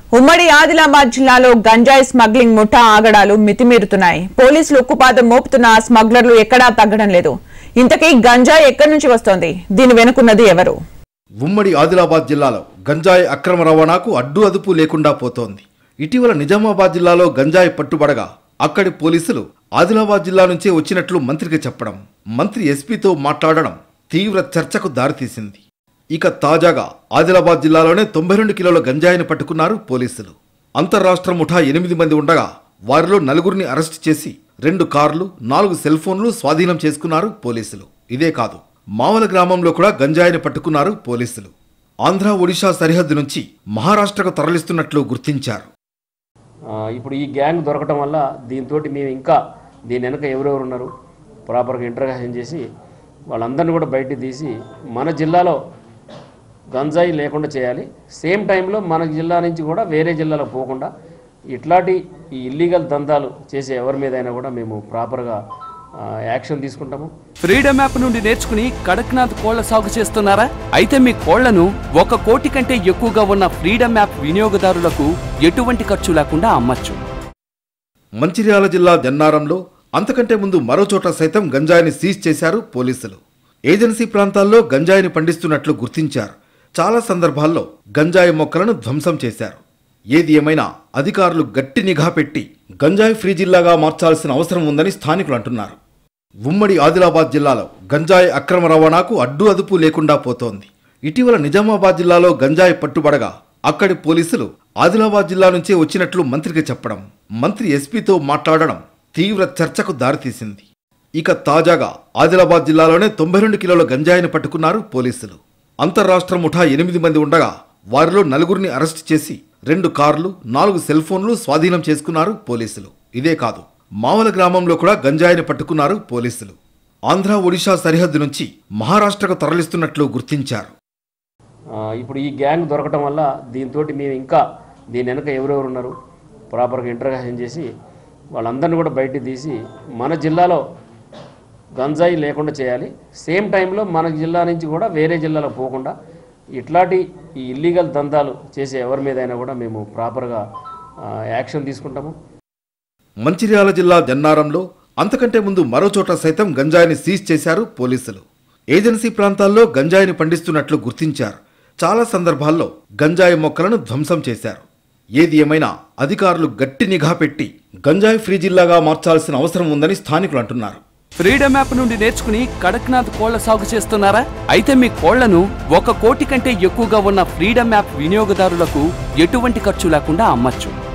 ఉమ్మడి ఆదిలాబాద్ జిల్లాలో గంజాయి స్మగ్లింగ్ ముఠా ఆగడాలు మితిమీరుతున్నాయి పోలీసులు ఉక్కుపాదం మోపుతున్న ఆ స్మగ్లర్లు ఎక్కడా తగ్గడం లేదు ఇంతకీ గంజాయి ఎక్కడి నుంచి వస్తోంది దీని వెనుకున్నది ఎవరు ఉమ్మడి ఆదిలాబాద్ జిల్లాలో గంజాయి అక్రమ రవాణాకు అడ్డు అదుపు లేకుండా పోతోంది ఇటీవల నిజామాబాద్ జిల్లాలో గంజాయి పట్టుబడగా అక్కడి పోలీసులు ఆదిలాబాద్ జిల్లా నుంచే వచ్చినట్లు మంత్రికి చెప్పడం మంత్రి ఎస్పీతో మాట్లాడడం తీవ్ర చర్చకు దారితీసింది ఇక తాజాగా ఆదిలాబాద్ జిల్లాలోనే తొంభై రెండు కిలోల గంజాయిని పట్టుకున్నారు పోలీసులు అంతర్రాష్ట్ర ముఠా ఎనిమిది మంది ఉండగా వారిలో నలుగురిని అరెస్ట్ చేసి రెండు కార్లు నాలుగు సెల్ ఫోన్లు స్వాధీనం చేసుకున్నారు పోలీసులు ఇదే కాదు మావల గ్రామంలో కూడా గంజాయిని పట్టుకున్నారు పోలీసులు ఆంధ్ర ఒడిశా సరిహద్దు నుంచి మహారాష్ట్రకు తరలిస్తున్నట్లు గుర్తించారు ఆ, ఇప్పుడు ఈ గ్యాంగ్ దొరకటం వల్ల దీంతో మేము ఇంకా దీని వెనక ఎవరెవరు ఉన్నారు ప్రాపర్గా ఇంటర్గాషన్ చేసి వాళ్ళందరినీ కూడా బయటికి తీసి మన జిల్లాలో గంజాయి లేకుండా చేయాలి సేమ్ టైంలో మన జిల్లా నుంచి కూడా వేరే జిల్లాలో పోకుండా ఇట్లాంటి ఈ ఇల్లీగల్ దందాలు చేసే ఎవరి మీదైనా కూడా మేము ప్రాపర్గా ఆ, యాక్షన్ తీసుకుంటాము ఫ్రీడమ్ యాప్ నుండి నేర్చుకుని కడక్నాథ్ కోళ్ల సాగు చేస్తున్నారా అయితే మీ కోళ్లను ఒక కోటి కంటే ఎక్కువగా ఉన్న ఫ్రీడమ్ యాప్ వినియోగదారులకు ఎటువంటి ఖర్చు లేకుండా అమ్మచ్చు మంచిర్యాల జిల్లా జన్నారంలో అంతకంటే ముందు మరో చోట సైతం గంజాయిని సీజ్ చేశారు పోలీసులు ఏజెన్సీ ప్రాంతాల్లో గంజాయిని పండిస్తున్నట్లు గుర్తించారు చాలా సందర్భాల్లో గంజాయి మొక్కలను ధ్వంసం చేశారు ఏది ఏమైనా అధికారులు గట్టి నిఘా పెట్టి గంజాయి ఫ్రీ జిల్లాగా మార్చాల్సిన అవసరం ఉందని స్థానికులు అంటున్నారు ఉమ్మడి ఆదిలాబాద్ జిల్లాలో గంజాయి అక్రమ రవాణాకు అడ్డు అదుపు లేకుండా పోతోంది ఇటీవల నిజామాబాద్ జిల్లాలో గంజాయి పట్టుబడగా అక్కడి పోలీసులు ఆదిలాబాద్ జిల్లా నుంచే వచ్చినట్లు మంత్రికి చెప్పడం మంత్రి ఎస్పీతో మాట్లాడడం తీవ్ర చర్చకు దారితీసింది ఇక తాజాగా ఆదిలాబాద్ జిల్లాలోనే తొంభై రెండు కిలోల గంజాయిని పట్టుకున్నారు పోలీసులు అంతర్రాష్ట్ర ముఠా ఎనిమిది మంది ఉండగా వారిలో నలుగురిని అరెస్ట్ చేసి రెండు కార్లు నాలుగు సెల్ ఫోన్లు స్వాధీనం చేసుకున్నారు పోలీసులు ఇదే కాదు మావల గ్రామంలో కూడా గంజాయిని పట్టుకున్నారు పోలీసులు ఆంధ్ర ఒడిశా సరిహద్దు నుంచి మహారాష్ట్రకు తరలిస్తున్నట్లు గుర్తించారు ఆ, ఇప్పుడు ఈ గ్యాంగ్ దొరకటం వల్ల దీంతో మేము ఇంకా దీని వెనక ఎవరెవరు ఉన్నారు ప్రాపర్గా ఇంటర్గాషన్ చేసి వాళ్ళందరినీ కూడా బయటికి తీసి మన జిల్లాలో గంజాయి లేకుండా చేయాలి సేమ్ టైంలో మన జిల్లా నుంచి కూడా వేరే జిల్లాలో పోకుండా ఇట్లాంటి ఈ ఇల్లీగల్ దందాలు చేసే ఎవరి మీదైనా కూడా మేము ప్రాపర్గా ఆ, యాక్షన్ తీసుకుంటాము మంచిర్యాల జిల్లా జన్నారంలో అంతకంటే ముందు మరో చోట సైతం గంజాయిని సీజ్ చేశారు పోలీసులు ఏజెన్సీ ప్రాంతాల్లో గంజాయిని పండిస్తున్నట్లు గుర్తించారు చాలా సందర్భాల్లో గంజాయి మొక్కలను ధ్వంసం చేశారు ఏది ఏమైనా అధికారులు గట్టి నిఘా పెట్టి గంజాయి ఫ్రీ జిల్లాగా మార్చాల్సిన అవసరం ఉందని స్థానికులు అంటున్నారు ఫ్రీడమ్ యాప్ నుండి నేర్చుకుని కడక్నాథ్ కోళ్ల సాగు చేస్తున్నారా అయితే మీ కోళ్లను ఒక కోటి కంటే ఎక్కువగా ఉన్న ఫ్రీడమ్ యాప్ వినియోగదారులకు ఎటువంటి ఖర్చు లేకుండా అమ్మచ్చు